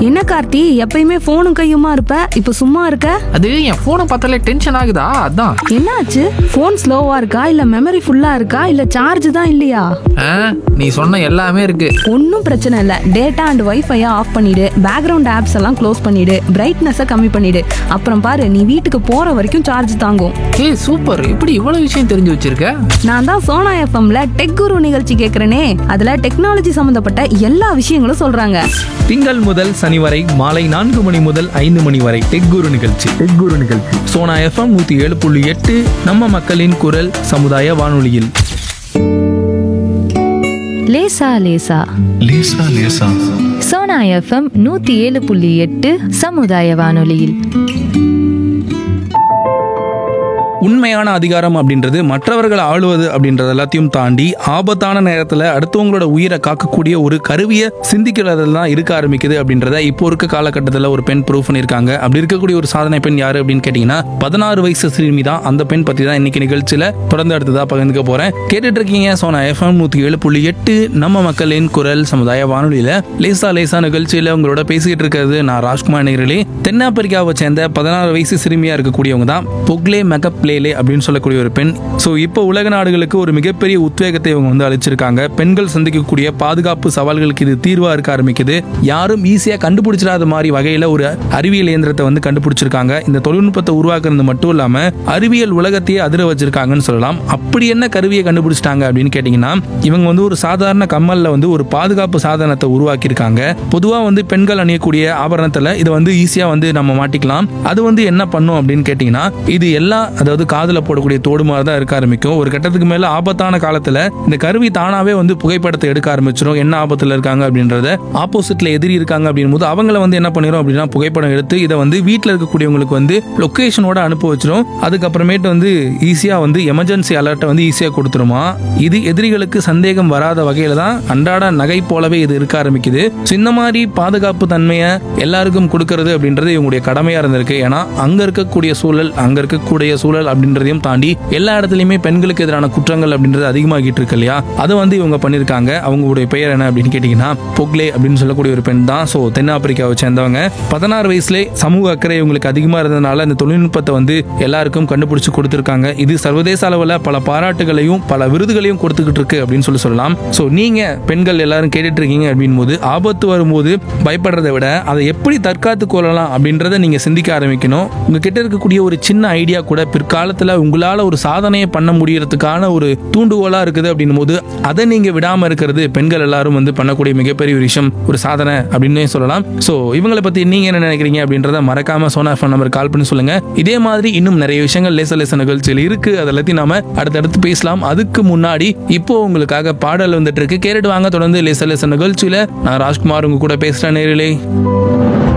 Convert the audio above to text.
என்ன கார்த்தி எப்பயுமே போனும் கையுமா இருப்ப இப்ப சும்மா இருக்க அது என் போனை பார்த்தாலே டென்ஷன் ஆகுதா அதான் என்னாச்சு போன் ஸ்லோவா இருக்கா இல்ல மெமரி ஃபுல்லா இருக்கா இல்ல சார்ஜ் தான் இல்லையா ஆ, நீ சொன்ன எல்லாமே இருக்கு ஒன்றும் பிரச்சனை இல்லை டேட்டா அண்ட் வைஃபையை ஆஃப் பண்ணிடு பேக்ரவுண்ட் ஆப்ஸ் எல்லாம் க்ளோஸ் பண்ணிடு பிரைட்னஸை கம்மி பண்ணிடு அப்புறம் பாரு நீ வீட்டுக்கு போற வரைக்கும் சார்ஜ் தாங்கும் ஏய் சூப்பர் இப்படி இவ்வளவு விஷயம் தெரிஞ்சு வச்சிருக்க நான் தான் சோனா எஃப்எம்ல டெக் குரு நிகழ்ச்சி கேட்குறேனே அதுல டெக்னாலஜி சம்மந்தப்பட்ட எல்லா விஷயங்களும் சொல்றாங்க திங்கள் முதல் சனி வரை மாலை நான்கு மணி முதல் ஐந்து மணி வரை டெக் குரு நிகழ்ச்சி டெக் குரு நிகழ்ச்சி சோனா எஃப்எம் நூத்தி ஏழு புள்ளி எட்டு நம்ம மக்களின் குரல் சமுதாய வானொலியில் லேசா லேசா லேசா லேசா சோனா எஃப்எம் நூத்தி ஏழு புள்ளி எட்டு சமுதாய வானொலியில் உண்மையான அதிகாரம் அப்படின்றது மற்றவர்களை ஆளுவது அப்படின்றது எல்லாத்தையும் தாண்டி ஆபத்தான நேரத்தில் அடுத்தவங்களோட உயிரை காக்கக்கூடிய ஒரு கருவியை சிந்திக்கிறதுல தான் இருக்க ஆரம்பிக்குது அப்படின்றத இப்போ இருக்க காலகட்டத்தில் ஒரு பெண் ப்ரூவ் பண்ணியிருக்காங்க அப்படி இருக்கக்கூடிய ஒரு சாதனை பெண் யாரு அப்படின்னு கேட்டிங்கன்னா பதினாறு வயசு சிறுமி தான் அந்த பெண் பற்றி தான் இன்னைக்கு நிகழ்ச்சியில் தொடர்ந்து அடுத்ததாக பகிர்ந்துக்க போகிறேன் கேட்டுட்டு இருக்கீங்க சோனா எஃப்எம் நூற்றி ஏழு புள்ளி எட்டு நம்ம மக்களின் குரல் சமுதாய வானொலியில் லேசா லேசா நிகழ்ச்சியில் உங்களோட பேசிக்கிட்டு இருக்கிறது நான் ராஜ்குமார் நேரலி தென்னாப்பிரிக்காவை சேர்ந்த பதினாறு வயசு சிறுமியா இருக்கக்கூடியவங்க தான் பொக்லே மெகப் பிளேலே அப்படின்னு சொல்லக்கூடிய ஒரு பெண் ஸோ இப்போ உலக நாடுகளுக்கு ஒரு மிகப்பெரிய உத்வேகத்தை இவங்க வந்து அளிச்சிருக்காங்க பெண்கள் சந்திக்கக்கூடிய பாதுகாப்பு சவால்களுக்கு இது தீர்வா இருக்க ஆரம்பிக்குது யாரும் ஈஸியா கண்டுபிடிச்சிடாத மாதிரி வகையில ஒரு அறிவியல் இயந்திரத்தை வந்து கண்டுபிடிச்சிருக்காங்க இந்த தொழில்நுட்பத்தை உருவாக்குறது மட்டும் இல்லாம அறிவியல் உலகத்தையே அதிர வச்சிருக்காங்கன்னு சொல்லலாம் அப்படி என்ன கருவியை கண்டுபிடிச்சிட்டாங்க அப்படின்னு கேட்டீங்கன்னா இவங்க வந்து ஒரு சாதாரண கம்மல்ல வந்து ஒரு பாதுகாப்பு சாதனத்தை உருவாக்கியிருக்காங்க பொதுவா வந்து பெண்கள் அணியக்கூடிய ஆபரணத்துல இதை வந்து ஈஸியா வந்து நம்ம மாட்டிக்கலாம் அது வந்து என்ன பண்ணும் அப்படின்னு கேட்டீங்கன்னா இது எல்லா அதாவது காதுல போடக்கூடிய தோடு மாதிரி தான் இருக்க ஆரம்பிக்கும் ஒரு கட்டத்துக்கு மேல ஆபத்தான காலத்துல இந்த கருவி தானாவே வந்து புகைப்படத்தை எடுக்க ஆரம்பிச்சிடும் என்ன ஆபத்துல இருக்காங்க அப்படின்றத ஆப்போசிட்ல எதிரி இருக்காங்க அப்படின் போது அவங்கள வந்து என்ன பண்ணிரும் அப்படின்னா புகைப்படம் எடுத்து இதை வந்து வீட்டில் இருக்கக்கூடியவங்களுக்கு வந்து லொகேஷனோட அனுப்ப வச்சிரும் அதுக்கப்புறமேட்டு வந்து ஈஸியா வந்து எமர்ஜென்சி அலர்ட்டை வந்து ஈஸியா கொடுத்துருமா இது எதிரிகளுக்கு சந்தேகம் வராத வகையில தான் அன்றாட நகை போலவே இது இருக்க ஆரம்பிக்குது So, இந்த மாதிரி பாதுகாப்பு தன்மையை எல்லாருக்கும் கொடுக்கறது அப்படின்றது இவங்களுடைய கடமையா இருந்திருக்கு ஏன்னா அங்க இருக்கக்கூடிய சூழல் அங்க இருக்கக்கூடிய சூழல் அப்படின்றதையும் தாண்டி எல்லா இடத்துலயுமே பெண்களுக்கு எதிரான குற்றங்கள் அப்படின்றது அதிகமாகிட்டு இருக்கு இல்லையா அதை வந்து இவங்க பண்ணிருக்காங்க அவங்களுடைய பெயர் என்ன அப்படின்னு கேட்டீங்கன்னா பொக்லே அப்படின்னு சொல்லக்கூடிய ஒரு பெண் தான் ஸோ தென்னாப்பிரிக்காவை சேர்ந்தவங்க பதினாறு வயசுல சமூக அக்கறை இவங்களுக்கு அதிகமா இருந்ததுனால இந்த தொழில்நுட்பத்தை வந்து எல்லாருக்கும் கண்டுபிடிச்சு கொடுத்துருக்காங்க இது சர்வதேச அளவில் பல பாராட்டுகளையும் பல விருதுகளையும் கொடுத்துக்கிட்டு இருக்கு அப்படின்னு சொல்லி சொல்லலாம் ஸோ நீங்க பெண்கள் எல்லாரும் கேட்டுட்டு இருக்கீங்க அப்படின் போது ஆபத்து வரும்போது பயப்படுறதை விட அதை எப்படி தற்காத்து கொள்ளலாம் அப்படின்றத நீங்க சிந்திக்க ஆரம்பிக்கணும் உங்ககிட்ட இருக்கக்கூடிய ஒரு சின்ன ஐடியா கூட பிற்காலத்துல உங்களால ஒரு சாதனையை பண்ண முடியறதுக்கான ஒரு தூண்டுகோலா இருக்குது அப்படின்னும் போது அதை நீங்க விடாம இருக்கிறது பெண்கள் எல்லாரும் வந்து பண்ணக்கூடிய மிகப்பெரிய ஒரு விஷயம் ஒரு சாதனை அப்படின்னே சொல்லலாம் ஸோ இவங்களை பத்தி நீங்க என்ன நினைக்கிறீங்க அப்படின்றத மறக்காம சோனா ஃபோன் நம்பர் கால் பண்ணி சொல்லுங்க இதே மாதிரி இன்னும் நிறைய விஷயங்கள் லேச லேச நிகழ்ச்சியில் இருக்கு அதை எல்லாத்தையும் நாம அடுத்தடுத்து பேசலாம் அதுக்கு முன்னாடி இப்போ உங்களுக்காக பாடல் வந்துட்டு இருக்கு கேட்டுட்டு வாங்க தொடர்ந்து லேச லேச நிகழ்ச்சியில நான் ராஜ்குமார் உங்க கூட பேசுறேன் நேரிலே